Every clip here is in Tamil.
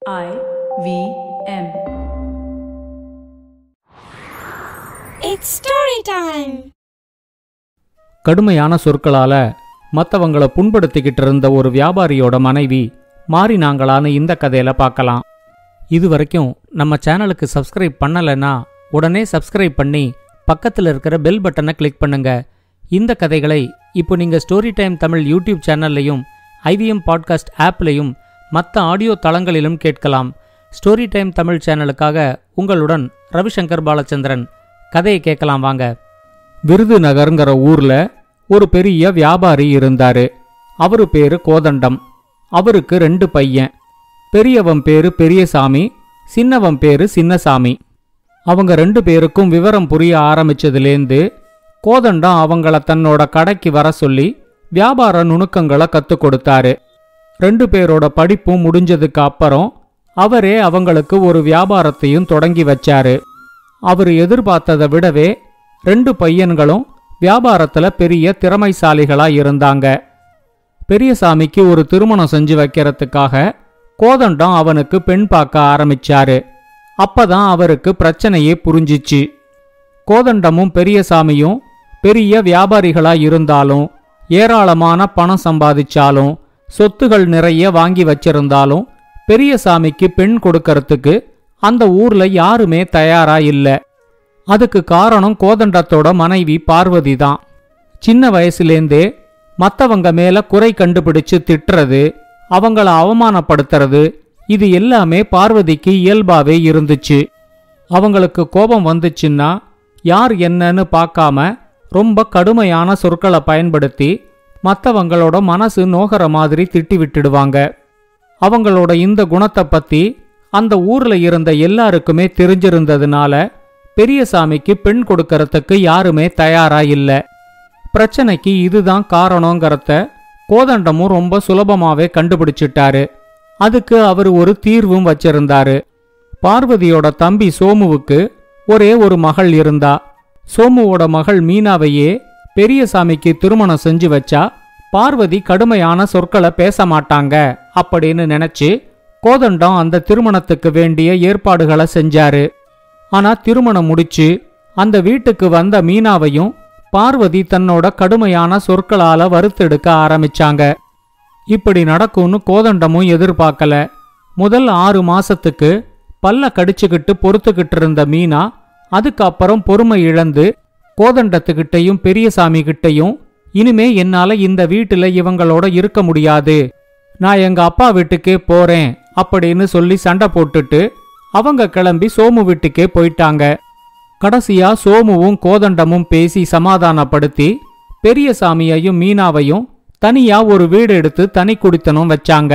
I V M. It's story time. கடுமையான சொற்களால மத்தவங்கள புண்படுத்திக்கிட்டு இருந்த ஒரு வியாபாரியோட மனைவி மாறினாங்களான்னு இந்த கதையில பார்க்கலாம் இது வரைக்கும் நம்ம சேனலுக்கு சப்ஸ்கிரைப் பண்ணலைன்னா உடனே சப்ஸ்கிரைப் பண்ணி பக்கத்தில் இருக்கிற பெல் பட்டனை கிளிக் பண்ணுங்க இந்த கதைகளை இப்போ நீங்க ஸ்டோரி டைம் தமிழ் யூடியூப் சேனல்லையும் ஐவிஎம் பாட்காஸ்ட் ஆப்லையும் மற்ற ஆடியோ தளங்களிலும் கேட்கலாம் ஸ்டோரி டைம் தமிழ் சேனலுக்காக உங்களுடன் ரவிசங்கர் பாலச்சந்திரன் கதையை கேட்கலாம் வாங்க விருதுநகர்ங்கிற ஊர்ல ஒரு பெரிய வியாபாரி இருந்தாரு அவரு பேரு கோதண்டம் அவருக்கு ரெண்டு பையன் பெரியவன் பேரு பெரியசாமி சின்னவன் பேரு சின்னசாமி அவங்க ரெண்டு பேருக்கும் விவரம் புரிய ஆரம்பிச்சதுலேருந்து கோதண்டம் அவங்கள தன்னோட கடைக்கு வர சொல்லி வியாபார நுணுக்கங்களை கத்துக் கொடுத்தாரு ரெண்டு பேரோட படிப்பும் முடிஞ்சதுக்கு அப்புறம் அவரே அவங்களுக்கு ஒரு வியாபாரத்தையும் தொடங்கி வச்சாரு அவர் எதிர்பார்த்ததை விடவே ரெண்டு பையன்களும் வியாபாரத்துல பெரிய திறமைசாலிகளா இருந்தாங்க பெரியசாமிக்கு ஒரு திருமணம் செஞ்சு வைக்கிறதுக்காக கோதண்டம் அவனுக்கு பெண் பார்க்க ஆரம்பிச்சாரு அப்பதான் அவருக்கு பிரச்சனையே புரிஞ்சிச்சு கோதண்டமும் பெரியசாமியும் பெரிய வியாபாரிகளா இருந்தாலும் ஏராளமான பணம் சம்பாதிச்சாலும் சொத்துகள் நிறைய வாங்கி வச்சிருந்தாலும் பெரியசாமிக்கு பெண் கொடுக்கறதுக்கு அந்த ஊர்ல யாருமே தயாரா இல்ல அதுக்கு காரணம் கோதண்டத்தோட மனைவி பார்வதி தான் சின்ன வயசுலேருந்தே மத்தவங்க மேல குறை கண்டுபிடிச்சு திட்டுறது அவங்கள அவமானப்படுத்துறது இது எல்லாமே பார்வதிக்கு இயல்பாவே இருந்துச்சு அவங்களுக்கு கோபம் வந்துச்சுன்னா யார் என்னன்னு பார்க்காம ரொம்ப கடுமையான சொற்களை பயன்படுத்தி மத்தவங்களோட மனசு நோகிற மாதிரி திட்டி விட்டுடுவாங்க அவங்களோட இந்த குணத்தை பத்தி அந்த ஊர்ல இருந்த எல்லாருக்குமே தெரிஞ்சிருந்ததுனால பெரியசாமிக்கு பெண் கொடுக்கறதுக்கு யாருமே தயாரா இல்ல பிரச்சனைக்கு இதுதான் காரணங்கிறத கோதண்டமும் ரொம்ப சுலபமாவே கண்டுபிடிச்சிட்டாரு அதுக்கு அவர் ஒரு தீர்வும் வச்சிருந்தாரு பார்வதியோட தம்பி சோமுவுக்கு ஒரே ஒரு மகள் இருந்தா சோமுவோட மகள் மீனாவையே பெரியசாமிக்கு திருமணம் செஞ்சு வச்சா பார்வதி கடுமையான சொற்களை பேச மாட்டாங்க அப்படின்னு நினைச்சு கோதண்டம் அந்த திருமணத்துக்கு வேண்டிய ஏற்பாடுகளை செஞ்சாரு ஆனா திருமணம் முடிச்சு அந்த வீட்டுக்கு வந்த மீனாவையும் பார்வதி தன்னோட கடுமையான சொற்களால வறுத்தெடுக்க ஆரம்பிச்சாங்க இப்படி நடக்கும்னு கோதண்டமும் எதிர்பார்க்கல முதல் ஆறு மாசத்துக்கு பல்ல கடிச்சுக்கிட்டு பொறுத்துக்கிட்டு இருந்த மீனா அதுக்கப்புறம் பொறுமை இழந்து கோதண்டத்துக்கிட்டையும் பெரியசாமி கிட்டையும் இனிமே என்னால இந்த வீட்டுல இவங்களோட இருக்க முடியாது நான் எங்க அப்பா வீட்டுக்கே போறேன் அப்படின்னு சொல்லி சண்டை போட்டுட்டு அவங்க கிளம்பி சோமு வீட்டுக்கே போயிட்டாங்க கடைசியா சோமுவும் கோதண்டமும் பேசி சமாதானப்படுத்தி பெரியசாமியையும் மீனாவையும் தனியா ஒரு வீடு எடுத்து தனி குடித்தனம் வச்சாங்க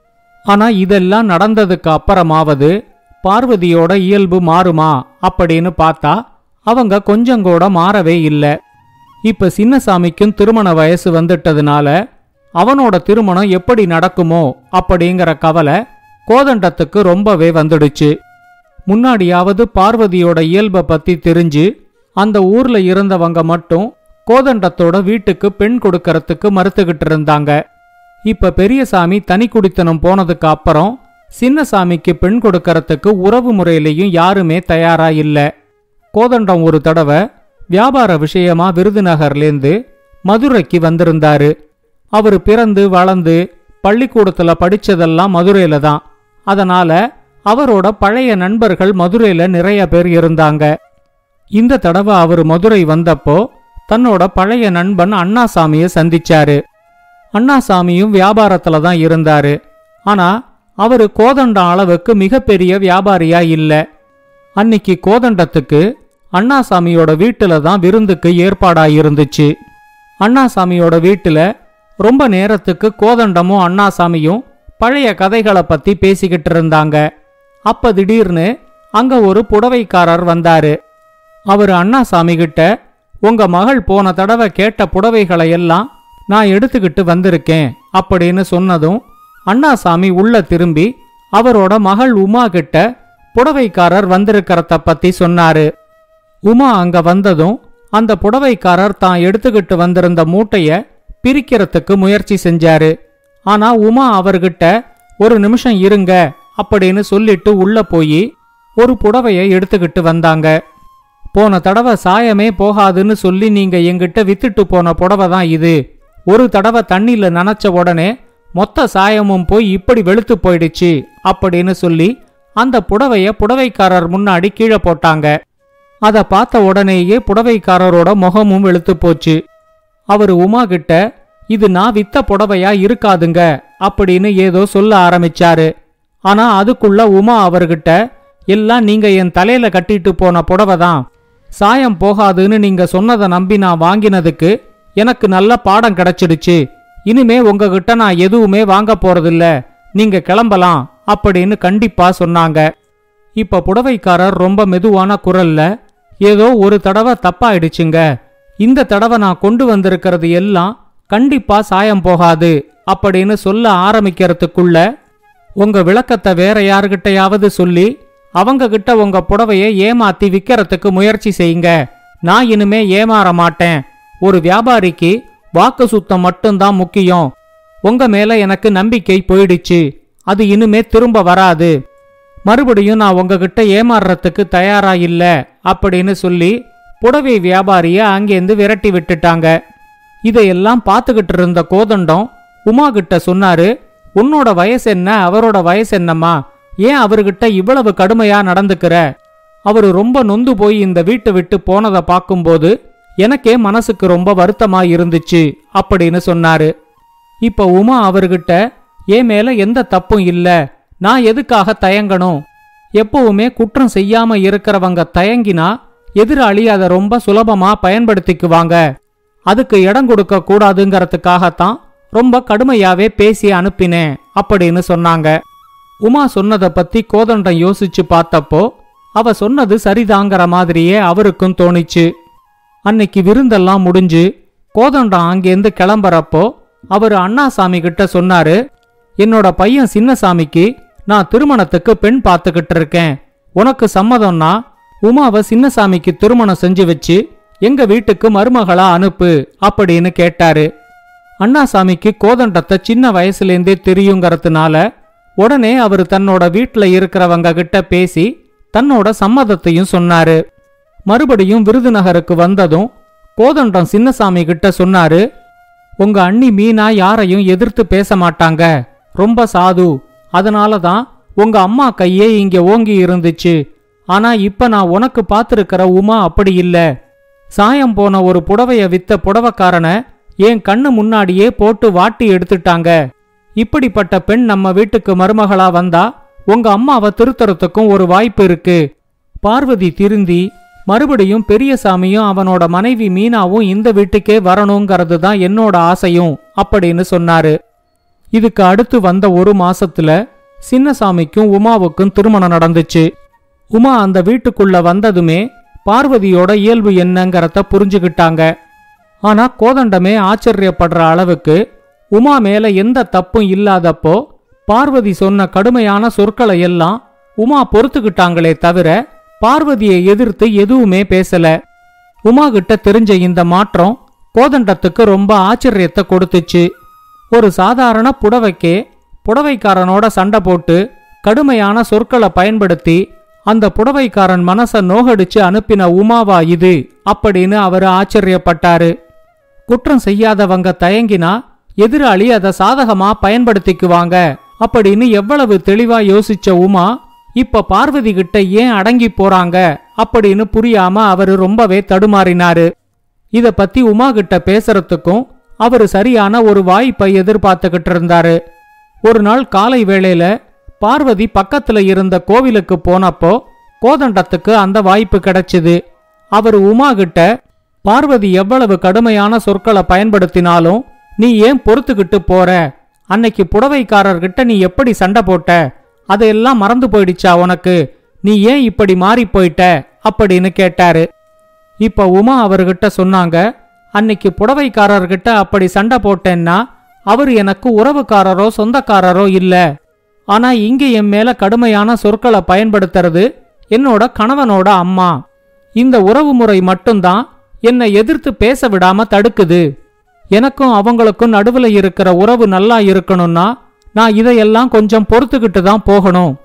ஆனா இதெல்லாம் நடந்ததுக்கு அப்புறமாவது பார்வதியோட இயல்பு மாறுமா அப்படின்னு பார்த்தா அவங்க கொஞ்சம் கூட மாறவே இல்ல இப்ப சின்னசாமிக்கும் திருமண வயசு வந்துட்டதுனால அவனோட திருமணம் எப்படி நடக்குமோ அப்படிங்கிற கவலை கோதண்டத்துக்கு ரொம்பவே வந்துடுச்சு முன்னாடியாவது பார்வதியோட இயல்பை பத்தி தெரிஞ்சு அந்த ஊர்ல இருந்தவங்க மட்டும் கோதண்டத்தோட வீட்டுக்கு பெண் கொடுக்கறதுக்கு மறுத்துக்கிட்டு இருந்தாங்க இப்ப பெரியசாமி தனி குடித்தனம் போனதுக்கு அப்புறம் சின்னசாமிக்கு பெண் கொடுக்கறதுக்கு உறவு முறையிலையும் யாருமே தயாரா இல்ல கோதண்டம் ஒரு தடவை வியாபார விஷயமா விருதுநகர்லேருந்து மதுரைக்கு வந்திருந்தாரு அவர் பிறந்து வளர்ந்து பள்ளிக்கூடத்துல படிச்சதெல்லாம் மதுரையில தான் அதனால அவரோட பழைய நண்பர்கள் மதுரையில நிறைய பேர் இருந்தாங்க இந்த தடவை அவர் மதுரை வந்தப்போ தன்னோட பழைய நண்பன் அண்ணாசாமிய சந்திச்சாரு அண்ணாசாமியும் வியாபாரத்துல தான் இருந்தாரு ஆனா அவரு கோதண்டம் அளவுக்கு மிகப்பெரிய வியாபாரியா இல்ல அன்னிக்கு கோதண்டத்துக்கு அண்ணாசாமியோட வீட்டுல தான் விருந்துக்கு ஏற்பாடா இருந்துச்சு அண்ணாசாமியோட வீட்டுல ரொம்ப நேரத்துக்கு கோதண்டமும் அண்ணாசாமியும் பழைய கதைகளை பத்தி பேசிக்கிட்டு இருந்தாங்க அப்ப திடீர்னு அங்க ஒரு புடவைக்காரர் வந்தாரு அவர் அண்ணாசாமி கிட்ட உங்க மகள் போன தடவை கேட்ட புடவைகளை எல்லாம் நான் எடுத்துக்கிட்டு வந்திருக்கேன் அப்படின்னு சொன்னதும் அண்ணாசாமி உள்ள திரும்பி அவரோட மகள் உமா கிட்ட புடவைக்காரர் வந்திருக்கிறத பத்தி சொன்னாரு உமா அங்க வந்ததும் அந்த புடவைக்காரர் தான் எடுத்துக்கிட்டு வந்திருந்த மூட்டைய பிரிக்கிறதுக்கு முயற்சி செஞ்சாரு ஆனா உமா அவர்கிட்ட ஒரு நிமிஷம் இருங்க அப்படின்னு சொல்லிட்டு உள்ள போய் ஒரு புடவைய எடுத்துக்கிட்டு வந்தாங்க போன தடவை சாயமே போகாதுன்னு சொல்லி நீங்க எங்கிட்ட வித்துட்டு போன புடவை தான் இது ஒரு தடவை தண்ணியில நனைச்ச உடனே மொத்த சாயமும் போய் இப்படி வெளுத்து போயிடுச்சு அப்படின்னு சொல்லி அந்த புடவைய புடவைக்காரர் முன்னாடி கீழே போட்டாங்க அத பார்த்த உடனேயே புடவைக்காரரோட முகமும் வெளுத்து போச்சு அவர் உமா கிட்ட இது நான் வித்த புடவையா இருக்காதுங்க அப்படின்னு ஏதோ சொல்ல ஆரம்பிச்சாரு ஆனா அதுக்குள்ள உமா அவர்கிட்ட எல்லாம் நீங்க என் தலையில கட்டிட்டு போன புடவை தான் சாயம் போகாதுன்னு நீங்க சொன்னதை நம்பி நான் வாங்கினதுக்கு எனக்கு நல்ல பாடம் கிடைச்சிடுச்சு இனிமே உங்ககிட்ட நான் எதுவுமே வாங்க போறதில்ல நீங்க கிளம்பலாம் அப்படின்னு கண்டிப்பா சொன்னாங்க இப்ப புடவைக்காரர் ரொம்ப மெதுவான குரல்ல ஏதோ ஒரு தடவை தப்பாயிடுச்சுங்க இந்த தடவை நான் கொண்டு வந்திருக்கிறது எல்லாம் கண்டிப்பா சாயம் போகாது அப்படின்னு சொல்ல ஆரம்பிக்கிறதுக்குள்ள உங்க விளக்கத்தை வேற யாருகிட்டயாவது சொல்லி அவங்க கிட்ட உங்க புடவைய ஏமாத்தி விக்கிறதுக்கு முயற்சி செய்யுங்க நான் இனிமே ஏமாற மாட்டேன் ஒரு வியாபாரிக்கு வாக்கு சுத்தம் மட்டும்தான் முக்கியம் உங்க மேல எனக்கு நம்பிக்கை போயிடுச்சு அது இனிமே திரும்ப வராது மறுபடியும் நான் உங்ககிட்ட ஏமாறுறதுக்கு தயாரா இல்ல அப்படின்னு சொல்லி புடவை வியாபாரிய அங்கேருந்து விரட்டி விட்டுட்டாங்க இதையெல்லாம் பார்த்துக்கிட்டு இருந்த கோதண்டம் உமா கிட்ட சொன்னாரு உன்னோட வயசு என்ன அவரோட வயசு என்னம்மா ஏன் அவர்கிட்ட இவ்வளவு கடுமையா நடந்துக்கிற அவரு ரொம்ப நொந்து போய் இந்த வீட்டை விட்டு போனதை பார்க்கும்போது எனக்கே மனசுக்கு ரொம்ப வருத்தமா இருந்துச்சு அப்படின்னு சொன்னாரு இப்ப உமா அவர்கிட்ட என் மேல எந்த தப்பும் இல்ல நான் எதுக்காக தயங்கணும் எப்பவுமே குற்றம் செய்யாம இருக்கிறவங்க தயங்கினா எதிராளி அதை ரொம்ப சுலபமா பயன்படுத்திக்குவாங்க அதுக்கு இடம் கொடுக்க கூடாதுங்கிறதுக்காகத்தான் ரொம்ப கடுமையாவே பேசி அனுப்பினேன் அப்படின்னு சொன்னாங்க உமா சொன்னதை பத்தி கோதண்டம் யோசிச்சு பார்த்தப்போ அவ சொன்னது சரிதாங்கிற மாதிரியே அவருக்கும் தோணிச்சு அன்னைக்கு விருந்தெல்லாம் முடிஞ்சு கோதண்டம் அங்கேருந்து கிளம்புறப்போ அவர் அண்ணாசாமி கிட்ட சொன்னாரு என்னோட பையன் சின்னசாமிக்கு நான் திருமணத்துக்கு பெண் பார்த்துக்கிட்டு இருக்கேன் உனக்கு சம்மதம்னா உமாவை சின்னசாமிக்கு திருமணம் செஞ்சு வச்சு எங்க வீட்டுக்கு மருமகளா அனுப்பு அப்படின்னு கேட்டாரு அண்ணாசாமிக்கு கோதண்டத்தை சின்ன வயசுலேருந்தே தெரியுங்கிறதுனால உடனே அவர் தன்னோட வீட்ல இருக்கிறவங்க கிட்ட பேசி தன்னோட சம்மதத்தையும் சொன்னாரு மறுபடியும் விருதுநகருக்கு வந்ததும் கோதண்டம் சின்னசாமி கிட்ட சொன்னாரு உங்க அண்ணி மீனா யாரையும் எதிர்த்து பேச மாட்டாங்க ரொம்ப சாது அதனால தான் உங்க அம்மா கையே இங்க ஓங்கி இருந்துச்சு ஆனா இப்ப நான் உனக்கு பார்த்திருக்கிற உமா அப்படி இல்ல சாயம் போன ஒரு புடவைய வித்த புடவைக்காரனை என் கண்ணு முன்னாடியே போட்டு வாட்டி எடுத்துட்டாங்க இப்படிப்பட்ட பெண் நம்ம வீட்டுக்கு மருமகளா வந்தா உங்க அம்மாவை திருத்தறதுக்கும் ஒரு வாய்ப்பு இருக்கு பார்வதி திருந்தி மறுபடியும் பெரியசாமியும் அவனோட மனைவி மீனாவும் இந்த வீட்டுக்கே வரணுங்கிறது தான் என்னோட ஆசையும் அப்படின்னு சொன்னாரு இதுக்கு அடுத்து வந்த ஒரு மாசத்துல சின்னசாமிக்கும் உமாவுக்கும் திருமணம் நடந்துச்சு உமா அந்த வீட்டுக்குள்ள வந்ததுமே பார்வதியோட இயல்பு என்னங்கறத புரிஞ்சுகிட்டாங்க ஆனா கோதண்டமே ஆச்சரியப்படுற அளவுக்கு உமா மேல எந்த தப்பும் இல்லாதப்போ பார்வதி சொன்ன கடுமையான சொற்களை எல்லாம் உமா பொறுத்துக்கிட்டாங்களே தவிர பார்வதியை எதிர்த்து எதுவுமே பேசல உமா கிட்ட தெரிஞ்ச இந்த மாற்றம் கோதண்டத்துக்கு ரொம்ப ஆச்சரியத்தை கொடுத்துச்சு ஒரு சாதாரண புடவைக்கே புடவைக்காரனோட சண்டை போட்டு கடுமையான சொற்களை பயன்படுத்தி அந்த புடவைக்காரன் மனச நோகடிச்சு அனுப்பின உமாவா இது அப்படின்னு அவர் ஆச்சரியப்பட்டாரு குற்றம் செய்யாதவங்க தயங்கினா எதிராளி அதை சாதகமா பயன்படுத்திக்குவாங்க அப்படின்னு எவ்வளவு தெளிவா யோசிச்ச உமா இப்ப பார்வதி கிட்ட ஏன் அடங்கி போறாங்க அப்படின்னு புரியாம அவரு ரொம்பவே தடுமாறினாரு இத பத்தி உமா கிட்ட பேசுறதுக்கும் அவரு சரியான ஒரு வாய்ப்பை எதிர்பார்த்துக்கிட்டு இருந்தாரு ஒரு நாள் காலை வேளையில பார்வதி பக்கத்துல இருந்த கோவிலுக்கு போனப்போ கோதண்டத்துக்கு அந்த வாய்ப்பு கிடைச்சது அவர் உமா கிட்ட பார்வதி எவ்வளவு கடுமையான சொற்களை பயன்படுத்தினாலும் நீ ஏன் பொறுத்துக்கிட்டு போற அன்னைக்கு புடவைக்காரர்கிட்ட நீ எப்படி சண்டை போட்ட அதையெல்லாம் மறந்து போயிடுச்சா உனக்கு நீ ஏன் இப்படி மாறி போயிட்ட அப்படின்னு கேட்டாரு இப்ப உமா அவர்கிட்ட சொன்னாங்க அன்னைக்கு புடவைக்காரர்கிட்ட அப்படி சண்டை போட்டேன்னா அவர் எனக்கு உறவுக்காரரோ சொந்தக்காரரோ இல்ல ஆனா இங்க என் மேல கடுமையான சொற்களை பயன்படுத்துறது என்னோட கணவனோட அம்மா இந்த உறவு முறை மட்டும்தான் என்னை எதிர்த்து பேச விடாம தடுக்குது எனக்கும் அவங்களுக்கும் நடுவுல இருக்கிற உறவு நல்லா இருக்கணும்னா நான் இதையெல்லாம் கொஞ்சம் பொறுத்துக்கிட்டு தான் போகணும்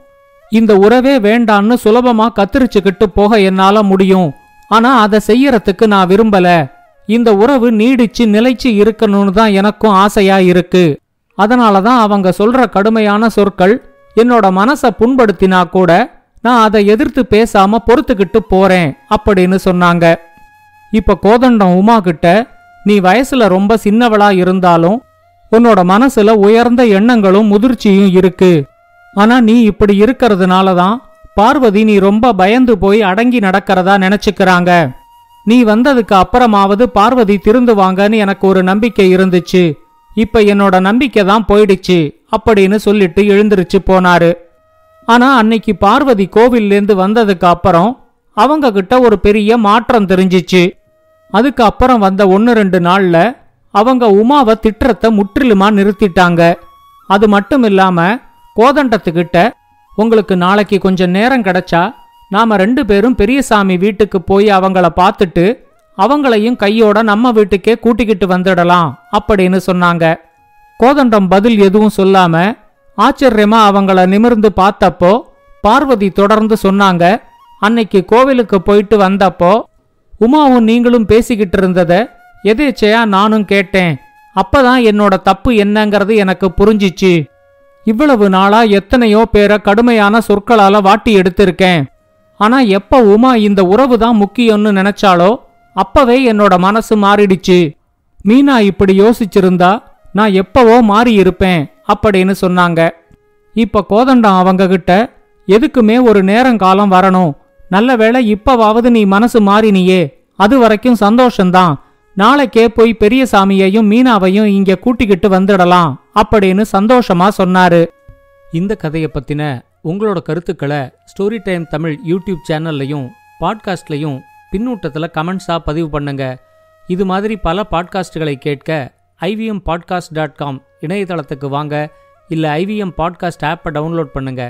இந்த உறவே வேண்டான்னு சுலபமா கத்திரிச்சுக்கிட்டு போக என்னால முடியும் ஆனா அதை செய்யறதுக்கு நான் விரும்பல இந்த உறவு நீடிச்சு நிலைச்சு இருக்கணும்னு தான் எனக்கும் ஆசையா இருக்கு அதனால தான் அவங்க சொல்ற கடுமையான சொற்கள் என்னோட மனசை புண்படுத்தினா கூட நான் அதை எதிர்த்து பேசாம பொறுத்துக்கிட்டு போறேன் அப்படின்னு சொன்னாங்க இப்ப கோதண்டம் உமா கிட்ட நீ வயசுல ரொம்ப சின்னவளா இருந்தாலும் உன்னோட மனசுல உயர்ந்த எண்ணங்களும் முதிர்ச்சியும் இருக்கு ஆனா நீ இப்படி இருக்கறதுனால தான் பார்வதி நீ ரொம்ப பயந்து போய் அடங்கி நடக்கிறதா நினைச்சுக்கிறாங்க நீ வந்ததுக்கு அப்புறமாவது பார்வதி திருந்துவாங்கன்னு எனக்கு ஒரு நம்பிக்கை இருந்துச்சு இப்ப என்னோட நம்பிக்கை தான் போயிடுச்சு அப்படின்னு சொல்லிட்டு எழுந்திருச்சு போனாரு ஆனா அன்னைக்கு பார்வதி கோவில்லேருந்து வந்ததுக்கு அப்புறம் அவங்க கிட்ட ஒரு பெரிய மாற்றம் தெரிஞ்சிச்சு அதுக்கு அப்புறம் வந்த ஒன்று ரெண்டு நாள்ல அவங்க உமாவை திட்டுறத முற்றிலுமா நிறுத்திட்டாங்க அது மட்டும் இல்லாம கோதண்டத்துக்கிட்ட உங்களுக்கு நாளைக்கு கொஞ்சம் நேரம் கிடைச்சா நாம ரெண்டு பேரும் பெரியசாமி வீட்டுக்கு போய் அவங்கள பார்த்துட்டு அவங்களையும் கையோட நம்ம வீட்டுக்கே கூட்டிக்கிட்டு வந்துடலாம் அப்படின்னு சொன்னாங்க கோதண்டம் பதில் எதுவும் சொல்லாம ஆச்சரியமா அவங்கள நிமிர்ந்து பார்த்தப்போ பார்வதி தொடர்ந்து சொன்னாங்க அன்னைக்கு கோவிலுக்கு போயிட்டு வந்தப்போ உமாவும் நீங்களும் பேசிக்கிட்டு இருந்தத எதேச்சையா நானும் கேட்டேன் அப்பதான் என்னோட தப்பு என்னங்கிறது எனக்கு புரிஞ்சிச்சு இவ்வளவு நாளா எத்தனையோ பேரை கடுமையான சொற்களால வாட்டி எடுத்திருக்கேன் ஆனா எப்ப உமா இந்த உறவு தான் முக்கியம்னு நினைச்சாலோ அப்பவே என்னோட மனசு மாறிடுச்சு மீனா இப்படி யோசிச்சிருந்தா நான் எப்பவோ மாறி இருப்பேன் அப்படின்னு சொன்னாங்க இப்ப கோதண்டம் அவங்க கிட்ட எதுக்குமே ஒரு நேரங்காலம் வரணும் நல்ல வேளை இப்பவாவது நீ மனசு மாறினியே அது வரைக்கும் சந்தோஷம்தான் நாளைக்கே போய் பெரியசாமியையும் மீனாவையும் இங்க கூட்டிக்கிட்டு வந்துடலாம் அப்படின்னு சந்தோஷமா சொன்னாரு இந்த கதையை பத்தின உங்களோட கருத்துக்களை ஸ்டோரி டைம் தமிழ் யூடியூப் சேனல்லையும் பாட்காஸ்ட்லையும் பின்னூட்டத்தில் கமெண்ட்ஸாக பதிவு பண்ணுங்க இது மாதிரி பல பாட்காஸ்டுகளை கேட்க ஐவிஎம் பாட்காஸ்ட் டாட் காம் இணையதளத்துக்கு வாங்க இல்லை ஐவிஎம் பாட்காஸ்ட் ஆப்பை டவுன்லோட் பண்ணுங்க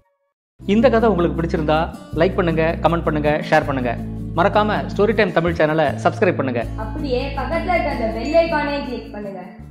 இந்த கதை உங்களுக்கு பிடிச்சிருந்தா லைக் பண்ணுங்க கமெண்ட் பண்ணுங்க ஷேர் பண்ணுங்க மறக்காம ஸ்டோரி டைம் தமிழ் சேனலை சப்ஸ்கிரைப் பண்ணுங்க அப்படியே பக்கத்துல இருக்க அந்த பெல் ஐகானையும் கிளிக் பண்ணுங்க